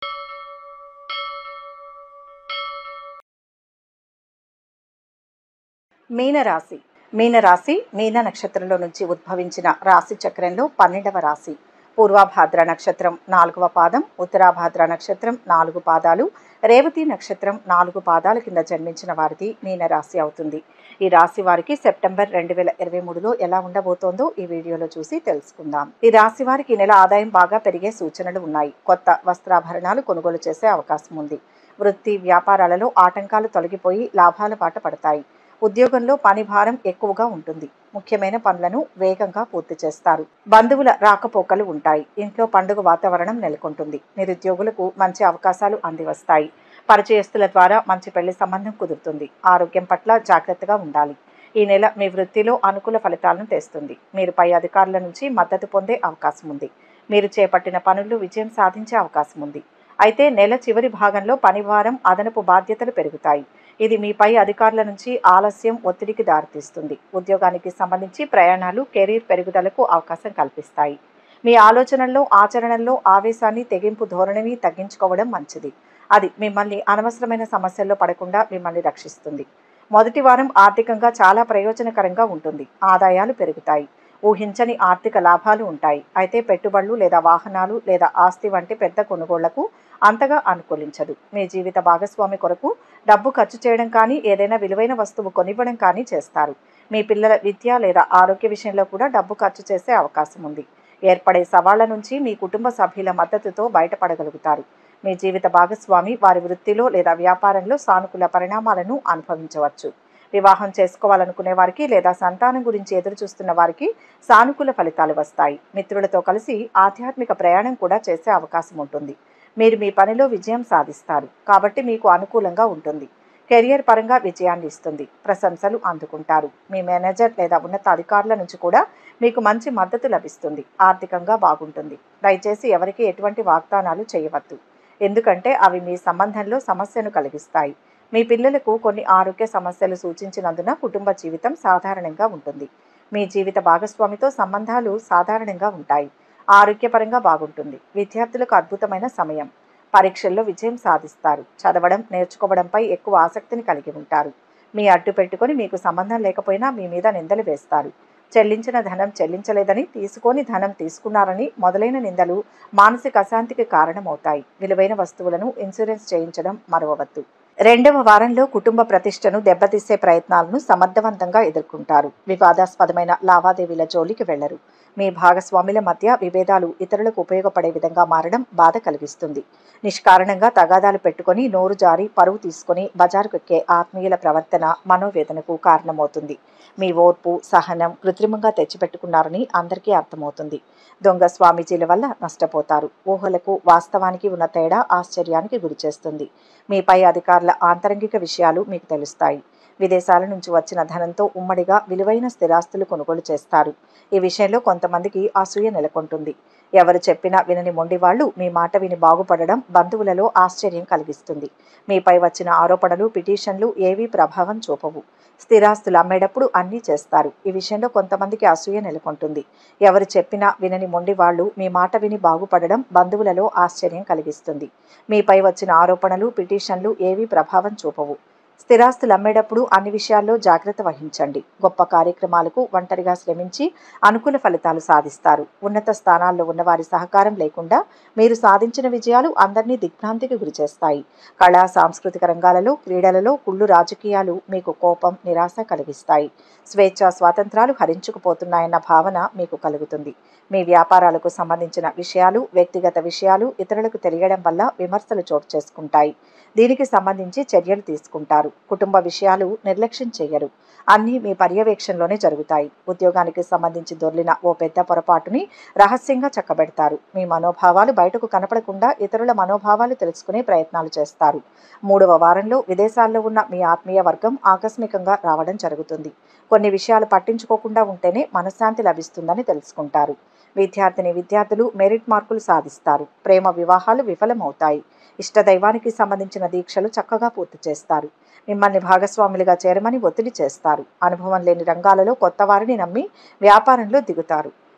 మీనరాశి మీనరాశి మీన నక్షత్రంలో నుంచి ఉద్భవించిన రాశి చక్రంలో పన్నెండవ రాశి పూర్వాభాద్ర నక్షత్రం నాలుగవ పాదం ఉత్తరాభాద్ర నక్షత్రం నాలుగు పాదాలు రేవతి నక్షత్రం నాలుగు పాదాల కింద జన్మించిన వారిది మీనరాశి అవుతుంది ఈ రాశి వారికి సెప్టెంబర్ రెండు వేల ఇరవై మూడులో ఎలా ఉండబోతోందో ఈ వీడియోలో చూసి తెలుసుకుందాం ఈ రాశి వారికి ఈ నెల ఆదాయం బాగా పెరిగే సూచనలు ఉన్నాయి కొత్త వస్త్రాభరణాలు కొనుగోలు చేసే అవకాశం ఉంది వృత్తి వ్యాపారాలలో ఆటంకాలు తొలగిపోయి లాభాల బాట పడతాయి ఉద్యోగంలో పని భారం ఎక్కువగా ఉంటుంది ముఖ్యమైన పనులను వేగంగా పూర్తి చేస్తారు బంధువుల రాకపోకలు ఉంటాయి ఇంట్లో పండుగ వాతావరణం నెలకొంటుంది నిరుద్యోగులకు మంచి అవకాశాలు అందివస్తాయి పరిచయస్తుల ద్వారా మంచి పెళ్లి సంబంధం కుదురుతుంది ఆరోగ్యం పట్ల జాగ్రత్తగా ఉండాలి ఈ నెల మీ వృత్తిలో అనుకూల ఫలితాలను తెస్తుంది మీరు పై అధికారుల నుంచి మద్దతు పొందే అవకాశం ఉంది మీరు చేపట్టిన పనుల్లో విజయం సాధించే అవకాశం ఉంది అయితే నెల చివరి భాగంలో పనిభారం అదనపు బాధ్యతలు పెరుగుతాయి ఇది మీపై అధికారుల నుంచి ఆలస్యం ఒత్తిడికి దారితీస్తుంది ఉద్యోగానికి సంబంధించి ప్రయాణాలు కెరీర్ పెరుగుదలకు అవకాశం కల్పిస్తాయి మీ ఆలోచనల్లో ఆచరణల్లో ఆవేశాన్ని తెగింపు ధోరణిని తగ్గించుకోవడం మంచిది అది మిమ్మల్ని అనవసరమైన సమస్యల్లో పడకుండా మిమ్మల్ని రక్షిస్తుంది మొదటి వారం ఆర్థికంగా చాలా ప్రయోజనకరంగా ఉంటుంది ఆదాయాలు పెరుగుతాయి ఊహించని ఆర్థిక లాభాలు ఉంటాయి అయితే పెట్టుబడులు లేదా వాహనాలు లేదా ఆస్తి వంటి పెద్ద కొనుగోళ్లకు అంతగా అనుకూలించదు మీ జీవిత భాగస్వామి కొరకు డబ్బు ఖర్చు చేయడం కానీ ఏదైనా విలువైన వస్తువు కొనివ్వడం కానీ చేస్తారు మీ పిల్లల విద్య లేదా ఆరోగ్య విషయంలో కూడా డబ్బు ఖర్చు చేసే అవకాశం ఉంది ఏర్పడే సవాళ్ల నుంచి మీ కుటుంబ సభ్యుల మద్దతుతో బయటపడగలుగుతారు మీ జీవిత భాగస్వామి వారి వృత్తిలో లేదా వ్యాపారంలో సానుకూల పరిణామాలను అనుభవించవచ్చు వివాహం చేసుకోవాలనుకునే వారికి లేదా సంతానం గురించి ఎదురు చూస్తున్న వారికి సానుకూల ఫలితాలు వస్తాయి మిత్రులతో కలిసి ఆధ్యాత్మిక ప్రయాణం కూడా చేసే అవకాశం ఉంటుంది మీరు మీ పనిలో విజయం సాధిస్తారు కాబట్టి మీకు అనుకూలంగా ఉంటుంది కెరియర్ పరంగా విజయాన్ని ఇస్తుంది ప్రశంసలు అందుకుంటారు మీ మేనేజర్ లేదా ఉన్నత అధికారుల నుంచి కూడా మీకు మంచి మద్దతు లభిస్తుంది ఆర్థికంగా బాగుంటుంది దయచేసి ఎవరికి ఎటువంటి వాగ్దానాలు చేయవద్దు ఎందుకంటే అవి మీ సంబంధంలో సమస్యను కలిగిస్తాయి మీ పిల్లలకు కొన్ని ఆరోగ్య సమస్యలు సూచించినందున కుటుంబ జీవితం సాధారణంగా ఉంటుంది మీ జీవిత భాగస్వామితో సంబంధాలు సాధారణంగా ఉంటాయి ఆరోగ్యపరంగా బాగుంటుంది విద్యార్థులకు అద్భుతమైన సమయం పరీక్షల్లో విజయం సాధిస్తారు చదవడం నేర్చుకోవడంపై ఎక్కువ ఆసక్తిని కలిగి ఉంటారు మీ అడ్డు పెట్టుకొని మీకు సంబంధం లేకపోయినా మీ మీద నిందలు వేస్తారు చెల్లించిన ధనం చెల్లించలేదని తీసుకొని ధనం తీసుకున్నారని మొదలైన నిందలు మానసిక అశాంతికి కారణమవుతాయి విలువైన వస్తువులను ఇన్సూరెన్స్ చేయించడం మరవవద్దు రెండవ వారంలో కుటుంబ ప్రతిష్టను దెబ్బతీసే ప్రయత్నాలను సమర్థవంతంగా ఎదుర్కొంటారు వివాదాస్పదమైన లావాదేవీల జోలికి వెళ్లరు మీ భాగస్వాముల మధ్య విభేదాలు ఇతరులకు ఉపయోగపడే విధంగా మారడం బాధ కలిగిస్తుంది నిష్కారణంగా తగాదాలు పెట్టుకొని నోరు జారి పరువు తీసుకొని బజారుకెక్కే ఆత్మీయుల ప్రవర్తన మనోవేదనకు కారణమవుతుంది మీ ఓర్పు సహనం కృత్రిమంగా తెచ్చిపెట్టుకున్నారని అందరికీ అర్థమవుతుంది దొంగ స్వామీజీల వల్ల నష్టపోతారు ఊహలకు వాస్తవానికి ఉన్న తేడా ఆశ్చర్యానికి గురిచేస్తుంది మీపై అధికారుల ఆంతరంగిక విషయాలు మీకు తెలుస్తాయి విదేశాల నుంచి వచ్చిన ధనంతో ఉమ్మడిగా విలువైన స్థిరాస్తులు కొనుగోలు చేస్తారు ఈ విషయంలో కొంతమందికి అసూయ నెలకొంటుంది ఎవరు చెప్పినా వినని మొండి వాళ్ళు మీ మాట విని బాగుపడడం బంధువులలో ఆశ్చర్యం కలిగిస్తుంది మీపై వచ్చిన ఆరోపణలు పిటిషన్లు ఏవీ ప్రభావం చూపవు స్థిరాస్తులు అమ్మేటప్పుడు అన్నీ చేస్తారు ఈ విషయంలో కొంతమందికి అసూయ నెలకొంటుంది ఎవరు చెప్పినా వినని మొండి వాళ్ళు మీ మాట విని బాగుపడడం బంధువులలో ఆశ్చర్యం కలిగిస్తుంది మీపై వచ్చిన ఆరోపణలు పిటిషన్లు ఏవీ ప్రభావం చూపవు స్థిరాస్తులు అమ్మేటప్పుడు అన్ని విషయాల్లో జాగ్రత్త వహించండి గొప్ప కార్యక్రమాలకు ఒంటరిగా శ్రమించి అనుకూల ఫలితాలు సాధిస్తారు ఉన్నత స్థానాల్లో ఉన్నవారి సహకారం లేకుండా మీరు సాధించిన విజయాలు అందరినీ దిగ్భ్రాంతికి గురిచేస్తాయి కళా సాంస్కృతిక రంగాలలో క్రీడలలో కుళ్ళు రాజకీయాలు మీకు కోపం నిరాశ కలిగిస్తాయి స్వేచ్ఛ స్వాతంత్రాలు హరించుకుపోతున్నాయన్న భావన మీకు కలుగుతుంది మీ వ్యాపారాలకు సంబంధించిన విషయాలు వ్యక్తిగత విషయాలు ఇతరులకు తెలియడం వల్ల విమర్శలు చోటు చేసుకుంటాయి దీనికి సంబంధించి చర్యలు తీసుకుంటారు కుటుంబ విషయాలు నిర్లక్ష్యం చేయరు అన్నీ మీ పర్యవేక్షణలోనే జరుగుతాయి ఉద్యోగానికి సంబంధించి దొర్లిన ఓ పెద్ద పొరపాటుని రహస్యంగా చక్కబెడతారు మీ మనోభావాలు బయటకు కనపడకుండా ఇతరుల మనోభావాలు తెలుసుకునే ప్రయత్నాలు చేస్తారు మూడవ వారంలో విదేశాల్లో ఉన్న మీ ఆత్మీయ వర్గం ఆకస్మికంగా రావడం జరుగుతుంది కొన్ని విషయాలు పట్టించుకోకుండా ఉంటేనే మనశ్శాంతి లభిస్తుందని తెలుసుకుంటారు విద్యార్థిని విద్యార్థులు మెరిట్ మార్కులు సాధిస్తారు ప్రేమ వివాహాలు విఫలమవుతాయి ఇష్టదైవానికి సంబంధించిన దీక్షలు చక్కగా పూర్తి చేస్తారు మిమ్మల్ని భాగస్వాములుగా చేరమని ఒత్తిడి చేస్తారు అనుభవం లేని రంగాలలో కొత్త వారిని నమ్మి వ్యాపారంలో దిగుతారు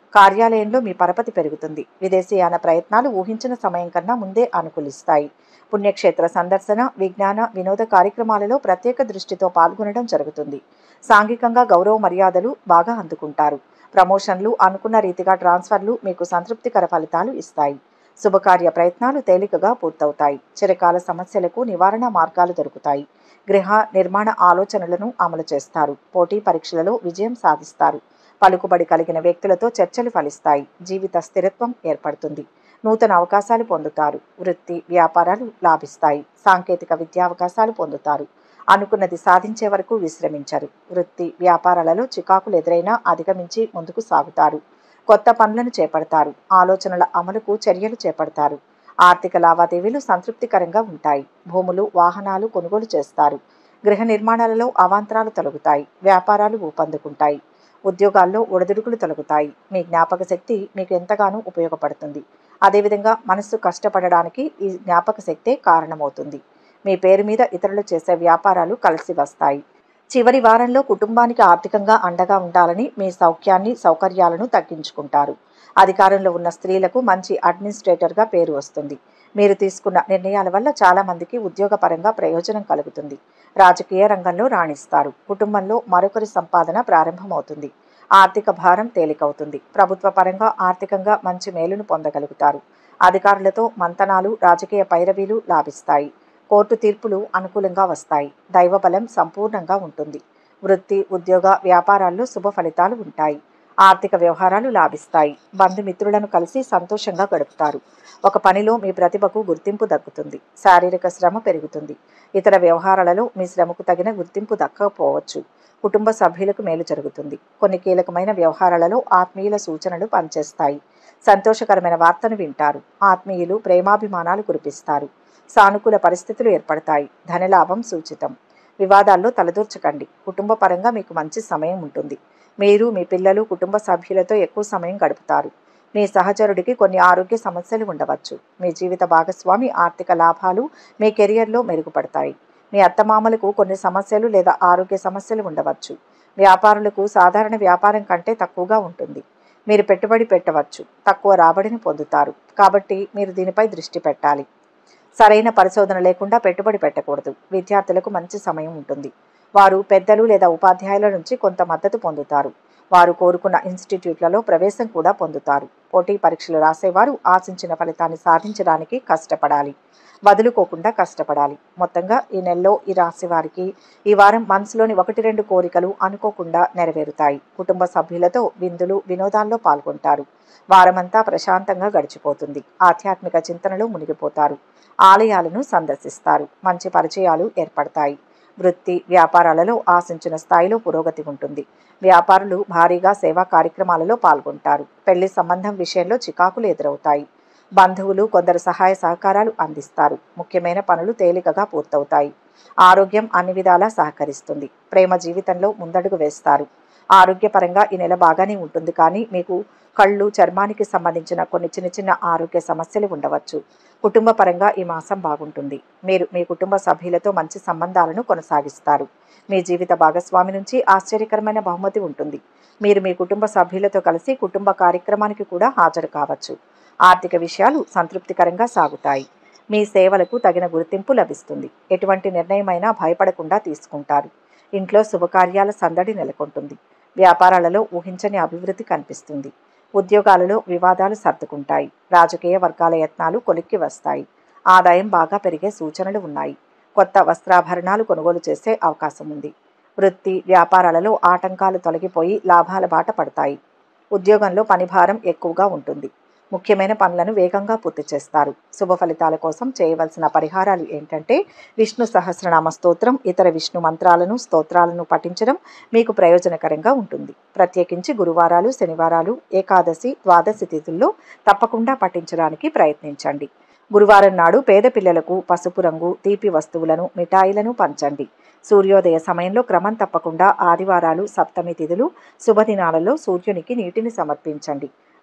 కార్యాలయంలో మీ పరపతి పెరుగుతుంది విదేశీయాన ప్రయత్నాలు ఊహించిన సమయం కన్నా ముందే అనుకూలిస్తాయి పుణ్యక్షేత్ర సందర్శన విజ్ఞాన వినోద కార్యక్రమాలలో ప్రత్యేక దృష్టితో పాల్గొనడం జరుగుతుంది సాంఘికంగా గౌరవ మర్యాదలు బాగా అందుకుంటారు ప్రమోషన్లు అనుకున్న రీతిగా ట్రాన్స్ఫర్లు మీకు సంతృప్తికర ఫలితాలు ఇస్తాయి శుభకార్య ప్రయత్నాలు తేలికగా పూర్తవుతాయి చిరకాల సమస్యలకు నివారణ మార్గాలు దొరుకుతాయి గృహ నిర్మాణ ఆలోచనలను అమలు చేస్తారు పోటీ పరీక్షలలో విజయం సాధిస్తారు పలుకుబడి కలిగిన వ్యక్తులతో చర్చలు ఫలిస్తాయి జీవిత స్థిరత్వం ఏర్పడుతుంది నూతన అవకాశాలు పొందుతారు వృత్తి వ్యాపారాలు లాభిస్తాయి సాంకేతిక విద్యా అవకాశాలు పొందుతారు అనుకున్నది సాధించే వరకు విశ్రమించరు వృత్తి వ్యాపారాలలో చికాకులు ఎదురైనా అధిగమించి ముందుకు సాగుతారు కొత్త పనులను చేపడతారు ఆలోచనల అమలుకు చర్యలు చేపడతారు ఆర్థిక లావాదేవీలు సంతృప్తికరంగా ఉంటాయి భూములు వాహనాలు కొనుగోలు చేస్తారు గృహ నిర్మాణాలలో అవాంతరాలు తొలగుతాయి వ్యాపారాలు ఊపందుకుంటాయి ఉద్యోగాల్లో ఒడిదుడుకులు తొలగుతాయి మీ జ్ఞాపక శక్తి మీకు ఎంతగానో ఉపయోగపడుతుంది అదేవిధంగా మనస్సు కష్టపడడానికి ఈ జ్ఞాపక శక్తే కారణమవుతుంది మీ పేరు మీద ఇతరులు చేసే వ్యాపారాలు కలిసి వస్తాయి చివరి వారంలో కుటుంబానికి ఆర్థికంగా అండగా ఉండాలని మీ సౌఖ్యాన్ని సౌకర్యాలను తగ్గించుకుంటారు అధికారంలో ఉన్న స్త్రీలకు మంచి అడ్మినిస్ట్రేటర్గా పేరు వస్తుంది మీరు తీసుకున్న నిర్ణయాల వల్ల చాలా మందికి ఉద్యోగపరంగా ప్రయోజనం కలుగుతుంది రాజకీయ రంగంలో రాణిస్తారు కుటుంబంలో మరొకరి సంపాదన ప్రారంభమవుతుంది ఆర్థిక భారం తేలికవుతుంది ప్రభుత్వ పరంగా ఆర్థికంగా మంచి మేలును పొందగలుగుతారు అధికారులతో మంతనాలు రాజకీయ పైరవీలు లాభిస్తాయి కోర్టు తీర్పులు అనుకూలంగా వస్తాయి దైవబలం సంపూర్ణంగా ఉంటుంది వృత్తి ఉద్యోగ వ్యాపారాల్లో శుభ ఫలితాలు ఉంటాయి ఆర్థిక వ్యవహారాలు లాభిస్తాయి బంధుమిత్రులను కలిసి సంతోషంగా గడుపుతారు ఒక పనిలో మీ ప్రతిభకు గుర్తింపు దక్కుతుంది శారీరక శ్రమ పెరుగుతుంది ఇతర వ్యవహారాలలో మీ శ్రమకు తగిన గుర్తింపు దక్కకపోవచ్చు కుటుంబ సభ్యులకు మేలు జరుగుతుంది కొన్ని కీలకమైన వ్యవహారాలలో ఆత్మీయుల సూచనలు పనిచేస్తాయి సంతోషకరమైన వార్తను వింటారు ఆత్మీయులు ప్రేమాభిమానాలు కురిపిస్తారు సానుకూల పరిస్థితులు ఏర్పడతాయి ధనలాభం సూచితం వివాదాల్లో తలదూర్చకండి కుటుంబ పరంగా మీకు మంచి సమయం ఉంటుంది మీరు మీ పిల్లలు కుటుంబ సభ్యులతో ఎక్కువ సమయం గడుపుతారు మీ సహచరుడికి కొన్ని ఆరోగ్య సమస్యలు ఉండవచ్చు మీ జీవిత భాగస్వామి ఆర్థిక లాభాలు మీ కెరియర్లో మెరుగుపడతాయి మీ అత్తమామలకు కొన్ని సమస్యలు లేదా ఆరోగ్య సమస్యలు ఉండవచ్చు వ్యాపారులకు సాధారణ వ్యాపారం కంటే తక్కువగా ఉంటుంది మీరు పెట్టుబడి పెట్టవచ్చు తక్కువ రాబడిని పొందుతారు కాబట్టి మీరు దీనిపై దృష్టి పెట్టాలి సరైన పరిశోధన లేకుండా పెట్టుబడి పెట్టకూడదు విద్యార్థులకు మంచి సమయం ఉంటుంది వారు పెద్దలు లేదా ఉపాధ్యాయుల నుంచి కొంత మద్దతు పొందుతారు వారు కోరుకున్న ఇన్స్టిట్యూట్లలో ప్రవేశం కూడా పొందుతారు పోటీ పరీక్షలు రాసేవారు ఆశించిన ఫలితాన్ని సాధించడానికి కష్టపడాలి వదులుకోకుండా కష్టపడాలి మొత్తంగా ఈ నెలలో ఈ రాశి వారికి ఈ వారం మనసులోని ఒకటి రెండు కోరికలు అనుకోకుండా నెరవేరుతాయి కుటుంబ సభ్యులతో విందులు వినోదాల్లో పాల్గొంటారు వారమంతా ప్రశాంతంగా గడిచిపోతుంది ఆధ్యాత్మిక చింతనలో మునిగిపోతారు ఆలయాలను సందర్శిస్తారు మంచి పరిచయాలు ఏర్పడతాయి వృత్తి వ్యాపారాలలో ఆశించిన స్థాయిలో పురోగతి ఉంటుంది వ్యాపారులు భారీగా సేవా కార్యక్రమాలలో పాల్గొంటారు పెళ్లి సంబంధం విషయంలో చికాకులు ఎదురవుతాయి బంధువులు కొందరు సహాయ సహకారాలు అందిస్తారు ముఖ్యమైన పనులు తేలికగా పూర్తవుతాయి ఆరోగ్యం అన్ని విధాలా సహకరిస్తుంది ప్రేమ జీవితంలో ముందడుగు వేస్తారు ఆరోగ్యపరంగా ఈ నెల బాగానే ఉంటుంది కానీ మీకు కళ్ళు చర్మానికి సంబంధించిన కొన్ని చిన్న చిన్న ఆరోగ్య సమస్యలు ఉండవచ్చు కుటుంబ పరంగా ఈ మాసం బాగుంటుంది మీరు మీ కుటుంబ సభ్యులతో మంచి సంబంధాలను కొనసాగిస్తారు మీ జీవిత భాగస్వామి నుంచి ఆశ్చర్యకరమైన బహుమతి ఉంటుంది మీరు మీ కుటుంబ సభ్యులతో కలిసి కుటుంబ కార్యక్రమానికి కూడా హాజరు కావచ్చు ఆర్థిక విషయాలు సంతృప్తికరంగా సాగుతాయి మీ సేవలకు తగిన గుర్తింపు లభిస్తుంది ఎటువంటి నిర్ణయమైనా భయపడకుండా తీసుకుంటారు ఇంట్లో శుభకార్యాల సందడి నెలకొంటుంది వ్యాపారాలలో ఊహించని అభివృద్ధి కనిపిస్తుంది ఉద్యోగాలలో వివాదాలు సర్దుకుంటాయి రాజకీయ వర్గాల యత్నాలు కొలిక్కి వస్తాయి ఆదాయం బాగా పెరిగే సూచనలు ఉన్నాయి కొత్త వస్త్రాభరణాలు కొనుగోలు చేసే అవకాశం ఉంది వృత్తి వ్యాపారాలలో ఆటంకాలు తొలగిపోయి లాభాల బాట పడతాయి ఉద్యోగంలో పనిభారం ఎక్కువగా ఉంటుంది ముఖ్యమైన పనులను వేగంగా పూర్తి చేస్తారు శుభ ఫలితాల కోసం చేయవలసిన పరిహారాలు ఏంటంటే విష్ణు సహస్రనామ స్తోత్రం ఇతర విష్ణు మంత్రాలను స్తోత్రాలను పఠించడం మీకు ప్రయోజనకరంగా ఉంటుంది ప్రత్యేకించి గురువారాలు శనివారాలు ఏకాదశి ద్వాదశి తిథుల్లో తప్పకుండా పఠించడానికి ప్రయత్నించండి గురువారం నాడు పేద పిల్లలకు పసుపు రంగు తీపి వస్తువులను మిఠాయిలను పంచండి సూర్యోదయ సమయంలో క్రమం తప్పకుండా ఆదివారాలు సప్తమి తిథులు శుభదినాలలో సూర్యునికి నీటిని సమర్పించండి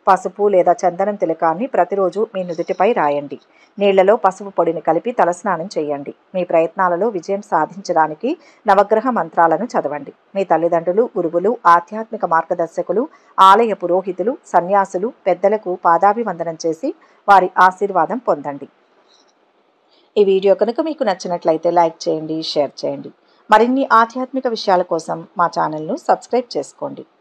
పసుపు లేదా చందనం తిలకాన్ని ప్రతిరోజు మీ నుదుటిపై రాయండి నీళ్లలో పసుపు పొడిని కలిపి తలస్నానం చేయండి మీ ప్రయత్నాలలో విజయం సాధించడానికి నవగ్రహ మంత్రాలను చదవండి మీ తల్లిదండ్రులు గురువులు ఆధ్యాత్మిక మార్గదర్శకులు ఆలయ పురోహితులు సన్యాసులు పెద్దలకు పాదాభివందనం చేసి వారి ఆశీర్వాదం పొందండి ఈ వీడియో కనుక మీకు నచ్చినట్లయితే లైక్ చేయండి షేర్ చేయండి మరిన్ని ఆధ్యాత్మిక విషయాల కోసం మా ఛానల్ను సబ్స్క్రైబ్ చేసుకోండి